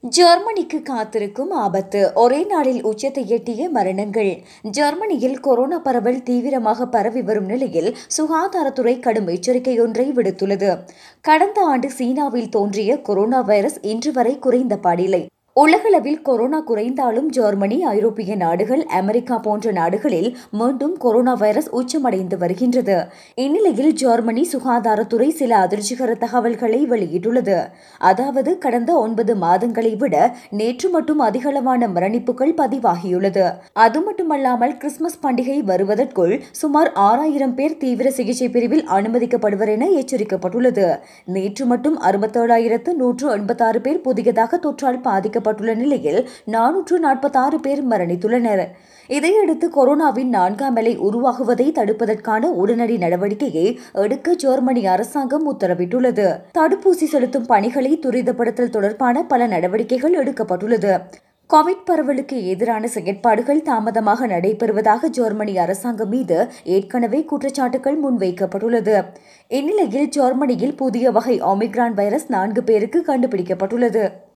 ஜெர்மனிக்கு காத்திருக்கும் ஆபத்து ஒரே நாளில் உச்சத்தை எட்டிய மரணங்கள் ஜெர்மனியில் கொரோனா பரவல் தீவிரமாக பரவி வரும் நிலையில் சுகாதாரத்துறை கடும் எச்சரிக்கை ஒன்றை விடுத்துள்ளது கடந்த ஆண்டு சீனாவில் தோன்றிய கொரோனா வைரஸ் இன்று வரை குறைந்த பாடில்லை உலகளவில் கொரோனா குறைந்தாலும் ஜெர்மனி ஐரோப்பிய நாடுகள் அமெரிக்கா போன்ற நாடுகளில் மீண்டும் கொரோனா வைரஸ் உச்சமடைந்து வருகின்றது இந்நிலையில் ஜெர்மனி சுகாதாரத்துறை சில அதிர்ச்சிகர தகவல்களை வெளியிட்டுள்ளது அதாவது கடந்த ஒன்பது மாதங்களை விட நேற்று மட்டும் அதிகளவான மரணிப்புகள் பதிவாகியுள்ளது அது மட்டுமல்லாமல் கிறிஸ்துமஸ் பண்டிகை வருவதற்குள் சுமார் ஆறாயிரம் பேர் தீவிர சிகிச்சை பிரிவில் அனுமதிக்கப்படுவர் என எச்சரிக்கப்பட்டுள்ளது நேற்று மட்டும் அறுபத்தேழாயிரத்து நூற்று எண்பத்தாறு பேர் புதியதாக தொற்றால் பாதிக்கப்பட்டுள்ள நிலையில் நானூற்று நாற்பத்தாறு பேர் மரணித்துள்ளனர் இதையடுத்து கொரோனாவின் நான்காம் அலை உருவாகுவதை தடுப்பதற்கான உடனடி நடவடிக்கையை எடுக்க ஜெர்மனி அரசாங்கம் உத்தரவிட்டுள்ளது தடுப்பூசி செலுத்தும் பணிகளை துரிதப்படுத்தல் தொடர்பான பல நடவடிக்கைகள் எடுக்கப்பட்டுள்ளது கோவிட் பரவலுக்கு எதிரான செயற்பாடுகள் தாமதமாக நடைபெறுவதாக ஜெர்மனி அரசாங்கம் மீது ஏற்கனவே குற்றச்சாட்டுகள் முன்வைக்கப்பட்டுள்ளது இந்நிலையில் ஜெர்மனியில் புதிய வகை ஒமிக்ரான் வைரஸ் நான்கு பேருக்கு கண்டுபிடிக்கப்பட்டுள்ளது